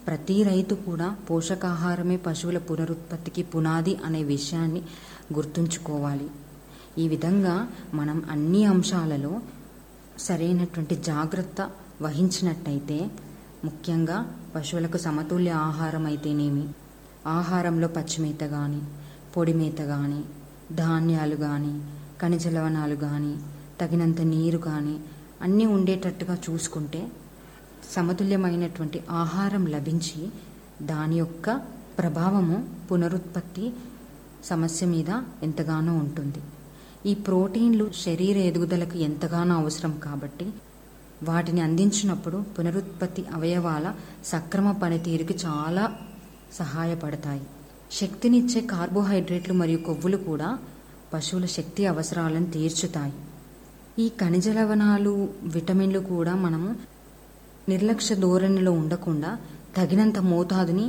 ప్రతి రైతు కూడా పోషకాహారమే పశువుల పునరుత్పత్తికి పునాది అనే విషయాన్ని గుర్తుంచుకోవాలి ఈ విధంగా మనం అన్ని అంశాలలో సరైనటువంటి జాగ్రత్త వహించినట్టయితే ముఖ్యంగా పశువులకు సమతుల్య ఆహారం అయితేనేమి ఆహారంలో పచ్చిమేత కానీ పొడి మేత కానీ ధాన్యాలు కానీ ఖనిజ లవణాలు కానీ తగినంత నీరు కానీ అన్నీ ఉండేటట్టుగా చూసుకుంటే సమతుల్యమైనటువంటి ఆహారం లభించి దాని యొక్క ప్రభావము పునరుత్పత్తి సమస్య మీద ఎంతగానో ఉంటుంది ఈ ప్రోటీన్లు శరీర ఎదుగుదలకు ఎంతగానో అవసరం కాబట్టి వాటిని అందించినప్పుడు పునరుత్పత్తి అవయవాల సక్రమ పనితీరుకి చాలా సహాయపడతాయి శక్తినిచ్చే కార్బోహైడ్రేట్లు మరియు కొవ్వులు కూడా పశువుల శక్తి అవసరాలను తీర్చుతాయి ఈ ఖనిజ లవణాలు విటమిన్లు కూడా మనము నిర్లక్ష్య ధోరణిలో ఉండకుండా తగినంత మోతాదుని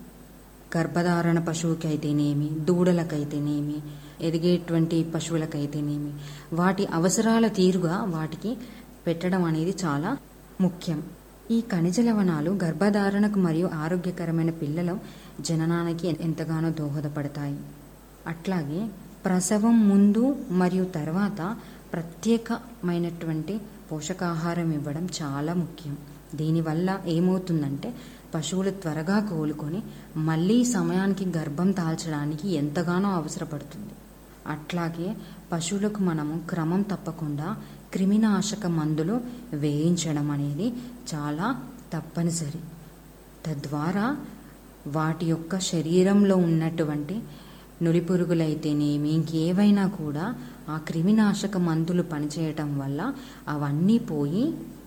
గర్భధారణ పశువుకి అయితేనేమి దూడలకైతేనేమి ఎదిగేటువంటి పశువులకైతేనేమి వాటి అవసరాల తీరుగా వాటికి పెట్టడం అనేది చాలా ముఖ్యం ఈ ఖనిజ లవణాలు గర్భధారణకు మరియు ఆరోగ్యకరమైన పిల్లల జననానికి ఎంతగానో దోహదపడతాయి అట్లాగే ప్రసవం ముందు మరియు తర్వాత ప్రత్యేకమైనటువంటి పోషకాహారం ఇవ్వడం చాలా ముఖ్యం దీనివల్ల ఏమవుతుందంటే పశువులు త్వరగా కోలుకొని మళ్ళీ సమయానికి గర్భం దాల్చడానికి ఎంతగానో అవసరపడుతుంది అట్లాగే పశువులకు మనము క్రమం తప్పకుండా క్రిమినాశక మందులు వేయించడం అనేది చాలా తప్పనిసరి తద్వారా వాటి యొక్క శరీరంలో ఉన్నటువంటి నులిపురుగులైతేనేమి ఇంకేవైనా కూడా ఆ క్రిమినాశక మందులు పనిచేయటం వల్ల అవన్నీ పోయి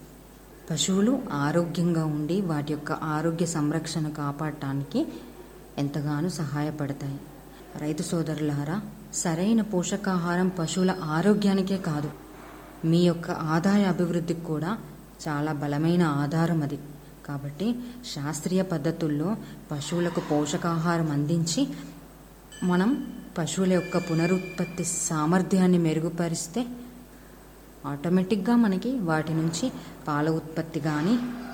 పశువులు ఆరోగ్యంగా ఉండి వాటి యొక్క ఆరోగ్య సంరక్షణ కాపాడటానికి ఎంతగానో సహాయపడతాయి రైతు సోదరులారా సరైన పోషకాహారం పశువుల ఆరోగ్యానికే కాదు మీ యొక్క ఆదాయ అభివృద్ధికి కూడా చాలా బలమైన ఆధారం అది కాబట్టి శాస్త్రీయ పద్ధతుల్లో పశువులకు పోషకాహారం అందించి మనం పశువుల యొక్క పునరుత్పత్తి సామర్థ్యాన్ని మెరుగుపరిస్తే ఆటోమేటిక్గా మనకి వాటి నుంచి పాల ఉత్పత్తి కానీ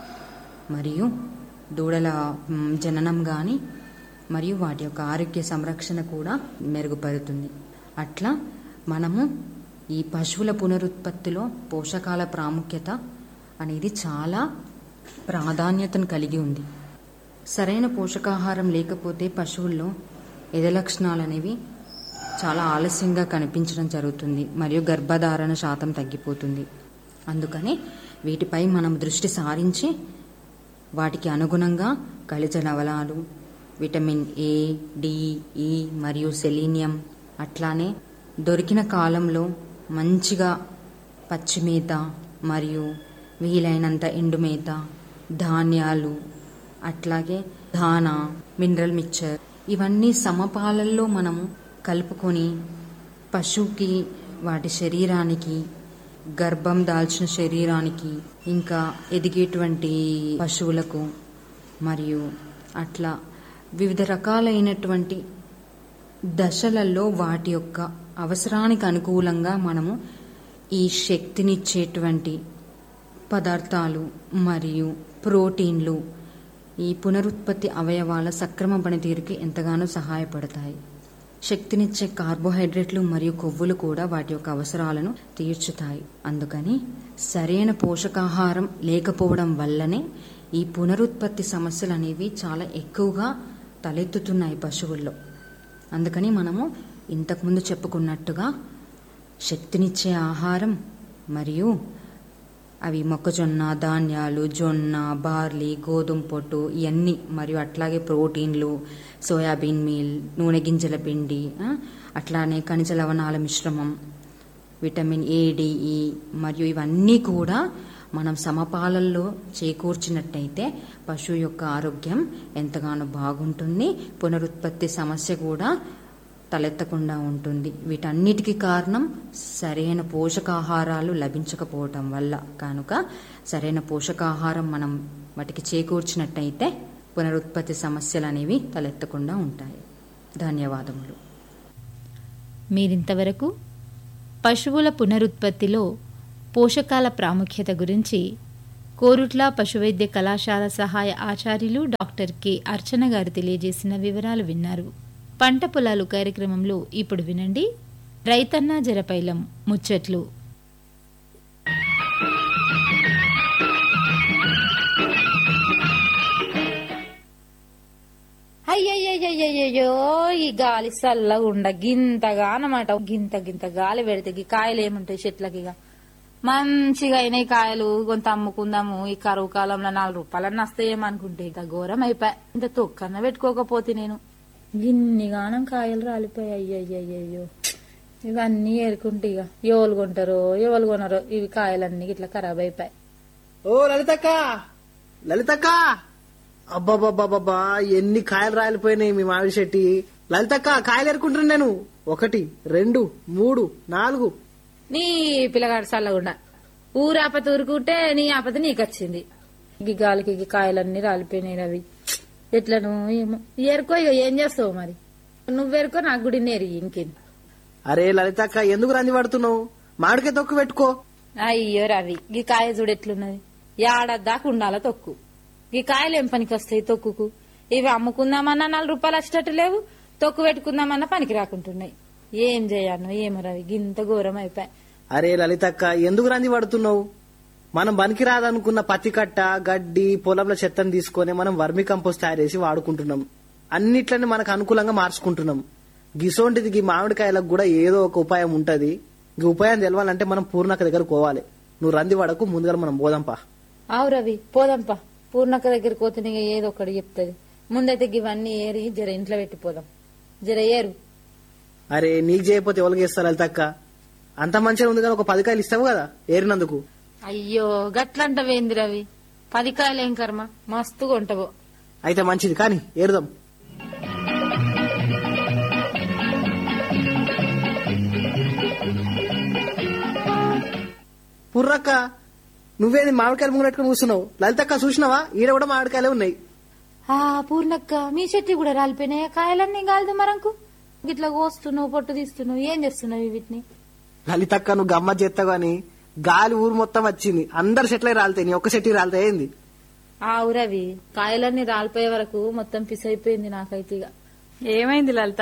మరియు దూడల మ్, జననం కానీ మరియు వాటి యొక్క ఆరోగ్య సంరక్షణ కూడా మెరుగుపడుతుంది అట్లా మనము ఈ పశువుల పునరుత్పత్తిలో పోషకాల ప్రాముఖ్యత అనేది చాలా ప్రాధాన్యతను కలిగి ఉంది సరైన పోషకాహారం లేకపోతే పశువుల్లో ఎద లక్షణాలు అనేవి చాలా ఆలస్యంగా కనిపించడం జరుగుతుంది మరియు గర్భధారణ శాతం తగ్గిపోతుంది అందుకని వీటిపై మనం దృష్టి సారించి వాటికి అనుగుణంగా ఖనిజ లవణాలు విటమిన్ ఏ డి ఈ మరియు సెలీనియం అట్లానే దొరికిన కాలంలో మంచిగా పచ్చిమేత మరియు వీలైనంత ఎండుమేత ధాన్యాలు అట్లాగే ధాన మినరల్ మిక్చర్ ఇవన్నీ సమపాలల్లో మనము కలుపుకొని పశువుకి వాటి శరీరానికి గర్భం దాల్చిన శరీరానికి ఇంకా ఎదిగేటువంటి పశువులకు మరియు అట్లా వివిధ రకాలైనటువంటి దశలలో వాటి యొక్క అవసరానికి అనుకూలంగా మనము ఈ శక్తినిచ్చేటువంటి పదార్థాలు మరియు ప్రోటీన్లు ఈ పునరుత్పత్తి అవయవాల సక్రమ పనితీరుకి ఎంతగానో సహాయపడతాయి శక్తినిచ్చే కార్బోహైడ్రేట్లు మరియు కొవ్వులు కూడా వాటి యొక్క అవసరాలను తీర్చుతాయి అందుకని సరైన పోషకాహారం లేకపోవడం వల్లనే ఈ పునరుత్పత్తి సమస్యలు అనేవి చాలా ఎక్కువగా తలెత్తుతున్నాయి పశువుల్లో అందుకని మనము ఇంతకుముందు చెప్పుకున్నట్టుగా శక్తినిచ్చే ఆహారం మరియు అవి మొక్కజొన్న ధాన్యాలు జొన్న బార్లీ గోధుమ పొట్టు ఇవన్నీ మరియు అట్లాగే ప్రోటీన్లు సోయాబీన్ మీల్ నూనె గింజల పిండి ఆ, అట్లానే ఖనిజ లవణాల మిశ్రమం విటమిన్ ఏ డిఈ మరియు ఇవన్నీ కూడా మనం సమపాలల్లో చేకూర్చినట్టయితే పశువు యొక్క ఆరోగ్యం ఎంతగానో బాగుంటుంది పునరుత్పత్తి సమస్య కూడా తలెత్తకుండా ఉంటుంది వీటన్నిటికీ కారణం సరైన పోషకాహారాలు లభించకపోవటం వల్ల కనుక సరైన పోషకాహారం మనం వాటికి చేకూర్చినట్టయితే పునరుత్పత్తి సమస్యలు అనేవి తలెత్తకుండా ఉంటాయి ధన్యవాదములు మీరింతవరకు పశువుల పునరుత్పత్తిలో పోషకాల ప్రాముఖ్యత గురించి కోరుట్ల పశువైద్య కళాశాల సహాయ ఆచార్యులు డాక్టర్ కె అర్చన గారు తెలియజేసిన వివరాలు విన్నారు పంట పొలాలు కార్యక్రమంలో ఇప్పుడు వినండి రైతన్న జరపైలం ముచ్చట్లు అయ్యయ్యయ్యయ్యో ఈ గాలి చల్లగా ఉండ గింతగా అన్నమాట గింత గింత గాలి పెడితే ఈ కాయలు ఏముంటాయి చెట్లకి ఇక మంచిగా అయినాయి కాయలు కొంత అమ్ముకుందాము ఈ కరువు కాలంలో నాలుగు రూపాయలన్నీ వస్తాయేమనుకుంటే ఇంత ఘోరం అయిపోయా ఇంత తొక్కన్న పెట్టుకోకపోతే నేను గిన్ని గానం కాయలు రాలిపోయాయి అయ్యయ్యయ్యో ఇవన్నీ ఏరుకుంటే ఇక ఎవరు కొంటారో ఎవరు కొనరో ఇవి కాయలన్నీ ఇట్లా ఖరాబ్ అయిపోయాయి ఓ లలితక్క లలితక్క అబ్బాబాబాబా ఎన్ని కాయలు రాలిపోయినాయి మీ మామిడి చెట్టి లలితక్క కాయలు ఎరుకుంటున్నాను నేను ఒకటి రెండు మూడు నాలుగు నీ పిల్లగాడు చల్లగుండా ఊరాపత ఊరుకుంటే నీ ఆపత నీకు వచ్చింది ఈ గాలికి ఈ కాయలన్నీ రాలిపోయినాయి రవి ఎట్లను ఏమో ఏరుకో ఇక ఏం చేస్తావు మరి నువ్వేరుకో నాకు గుడి నేరి ఇంకేంది అరే లలితక్క ఎందుకు రంది పడుతున్నావు మామిడికాయ తొక్కు పెట్టుకో అయ్యో రవి ఈ కాయ చూడు ఎట్లున్నది ఏడాదాకా ఉండాల తొక్కు ఈ కాయలు ఏం పనికి వస్తాయి తొక్కుకు ఇవి అమ్ముకుందామన్నా నాలుగు రూపాయలు వచ్చేటట్టు లేవు తొక్కు పెట్టుకుందామన్నా పనికి రాకుంటున్నాయి ఏం చేయను ఏమో రవి గింత ఘోరం అయిపోయా అరే లలితక్క ఎందుకు రంది పడుతున్నావు మనం బనికి రాదనుకున్న పత్తి కట్ట గడ్డి పొలంలో చెత్తను తీసుకొని మనం వర్మి కంపోస్ట్ తయారు చేసి వాడుకుంటున్నాం అన్నిట్లని మనకు అనుకూలంగా మార్చుకుంటున్నాం గిసోంటిది ఈ మామిడికాయలకు కూడా ఏదో ఒక ఉపాయం ఉంటది ఈ ఉపాయం తెలవాలంటే మనం పూర్ణక దగ్గర పోవాలి నువ్వు రంది పడకు ముందుగా మనం పోదాంపా ఆవు రవి పోదాంపా పూర్ణక్క దగ్గరికి పోతే ఇక ఏదో ఒకటి చెప్తుంది ముందైతే ఇవన్నీ ఏరి జర ఇంట్లో పెట్టిపోదాం జర ఏరు అరే నీకు చేయకపోతే ఎవరికి ఇస్తారు లలితక్క అంత మంచిగా ఉంది కానీ ఒక పది కాయలు ఇస్తావు కదా ఏరినందుకు అయ్యో గట్లంటవేంది రవి పది కాయలేం కర్మ మస్తుగా ఉంటావు అయితే మంచిది కానీ ఏరుదాం పుర్రక్క నువ్వేది మామిడికాయలు ముందు పెట్టుకుని కూర్చున్నావు లలితక్క చూసినావా ఈడ కూడా మామిడికాయలే ఉన్నాయి ఆ పూర్ణక్క మీ చెట్టు కూడా రాలిపోయినాయా కాయలన్నీ గాలిదు మరంకు ఇట్లా కోస్తున్నావు పొట్టు తీస్తున్నావు ఏం చేస్తున్నావు వీటిని లలితక్క నువ్వు గమ్మత్ చేస్తావు గాని గాలి ఊరు మొత్తం వచ్చింది అందరు చెట్లే రాలుతాయి నీ ఒక్క చెట్టుకి రాలుతాయి ఏంది ఆవు రవి కాయలన్నీ రాలిపోయే వరకు మొత్తం పిసైపోయింది నాకైతే ఇక ఏమైంది లలిత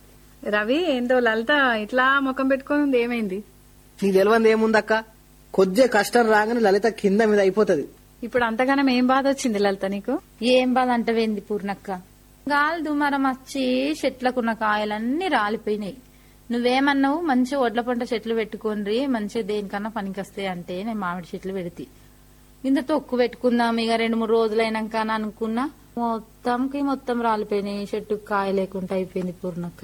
రవి ఏందో లలిత ఇట్లా ముఖం పెట్టుకొని ఉంది ఏమైంది నీకు తెలియంది ఏముందక్క కొద్దిగా కష్టం రాగానే లలిత కింద మీద అయిపోతది ఇప్పుడు అంతగానం ఏం బాధ వచ్చింది లలిత నీకు ఏం బాధ అంటవేంది పూర్ణక్క గాలి దుమారం వచ్చి చెట్లకున్న కాయలన్నీ రాలిపోయినాయి నువ్వేమన్నావు మంచి ఒడ్ల పంట చెట్లు పెట్టుకోండి మంచిగా దేనికన్నా పనికొస్తాయి అంటే నేను మామిడి చెట్లు పెడితే ఇంత తొక్కు పెట్టుకుందాం ఇక రెండు మూడు రోజులైనాక అని అనుకున్నా మొత్తంకి మొత్తం రాలిపోయినాయి చెట్టుకు కాయ లేకుండా అయిపోయింది పూర్ణక్క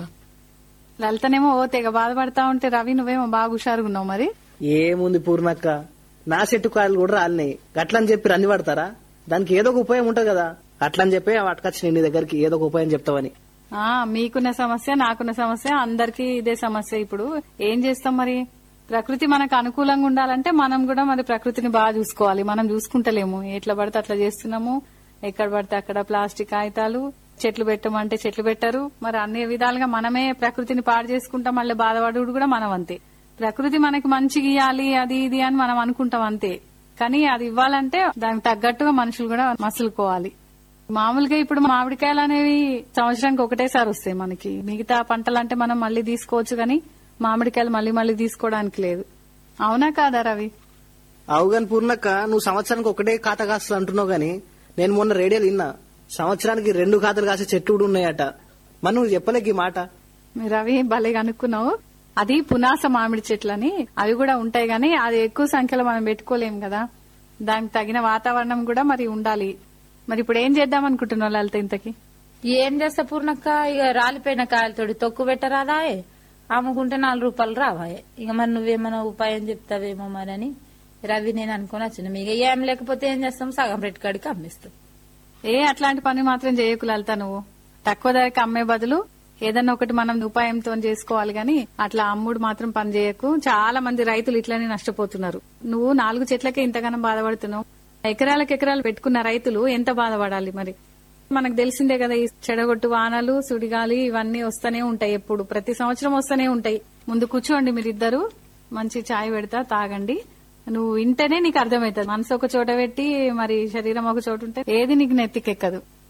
లలితనేమో ఓ తెగ బాధపడతా ఉంటే రవి నువ్వేమో బాగా హుషారుగున్నావు మరి ఏముంది పూర్ణక్క నా చెట్టు కాయలు కూడా రాలినాయి గట్లని చెప్పి రంది పడతారా దానికి ఏదో ఒక ఉపాయం ఉంటది కదా అట్లని చెప్పి పట్టుకొచ్చి నీ దగ్గరికి ఏదో ఒక ఉపాయం చెప్తావని ఆ మీకున్న సమస్య నాకున్న సమస్య అందరికీ ఇదే సమస్య ఇప్పుడు ఏం చేస్తాం మరి ప్రకృతి మనకు అనుకూలంగా ఉండాలంటే మనం కూడా మరి ప్రకృతిని బాగా చూసుకోవాలి మనం చూసుకుంటలేము ఎట్లా పడితే అట్లా చేస్తున్నాము ఎక్కడ పడితే అక్కడ ప్లాస్టిక్ కాగితాలు చెట్లు పెట్టమంటే చెట్లు పెట్టరు మరి అన్ని విధాలుగా మనమే ప్రకృతిని పాడు చేసుకుంటాం మళ్ళీ బాధపడుడు కూడా మనం అంతే ప్రకృతి మనకి మంచిగా ఇవ్వాలి అది ఇది అని మనం అనుకుంటాం అంతే కానీ అది ఇవ్వాలంటే దానికి తగ్గట్టుగా మనుషులు కూడా మసులుకోవాలి మామూలుగా ఇప్పుడు మామిడికాయలు అనేవి సంవత్సరానికి ఒకటేసారి వస్తాయి మనకి మిగతా పంటలు అంటే మనం మళ్ళీ తీసుకోవచ్చు కానీ మామిడికాయలు మళ్ళీ మళ్ళీ తీసుకోవడానికి లేదు అవునా కాదా రవి అవుగాని పూర్ణక్క నువ్వు సంవత్సరానికి ఒకటే ఖాతా కాస్తలు అంటున్నావు గాని నేను మొన్న రేడియోలు విన్నా సంవత్సరానికి రెండు ఖాతాలు కాసే చెట్లు కూడా ఉన్నాయట మరి నువ్వు చెప్పలేక ఈ మాట మీ రవి భలే అనుకున్నావు అది పునాస మామిడి చెట్లని అవి కూడా ఉంటాయి గానీ అది ఎక్కువ సంఖ్యలో మనం పెట్టుకోలేం కదా దానికి తగిన వాతావరణం కూడా మరి ఉండాలి మరి ఇప్పుడు ఏం చేద్దాం అనుకుంటున్నావు లలిత ఇంతకి ఏం చేస్తా పూర్ణక్క ఇక రాలిపోయిన కాయలతోటి తొక్కు పెట్టరాదాయే అమ్ముకుంటే నాలుగు రూపాయలు రావాయే ఇక మరి నువ్వేమైనా ఉపాయం చెప్తావేమో మరి అని రవి నేను అనుకుని వచ్చిన ఇక ఏం లేకపోతే ఏం చేస్తాం సగం రేటు కాడికి అమ్మిస్తాం ఏ అట్లాంటి పని మాత్రం చేయకు లలిత నువ్వు తక్కువ ధరకి అమ్మే బదులు ఏదన్నా ఒకటి మనం ఉపాయంతో చేసుకోవాలి గాని అట్లా అమ్ముడు మాత్రం పని చేయకు చాలా మంది రైతులు ఇట్లనే నష్టపోతున్నారు నువ్వు నాలుగు చెట్లకే ఇంతగానం బాధపడుతున్నావు ఎకరాలకు ఎకరాలు పెట్టుకున్న రైతులు ఎంత బాధపడాలి మరి మనకు తెలిసిందే కదా ఈ చెడగొట్టు వానలు సుడిగాలి ఇవన్నీ వస్తూనే ఉంటాయి ఎప్పుడు ప్రతి సంవత్సరం వస్తూనే ఉంటాయి ముందు కూర్చోండి మీరిద్దరు మంచి చాయ్ పెడతా తాగండి నువ్వు వింటేనే నీకు అర్థమవుతుంది మనసు ఒక చోట పెట్టి మరి శరీరం ఒక చోట ఉంటే ఏది నీకు నెత్తికెక్కదు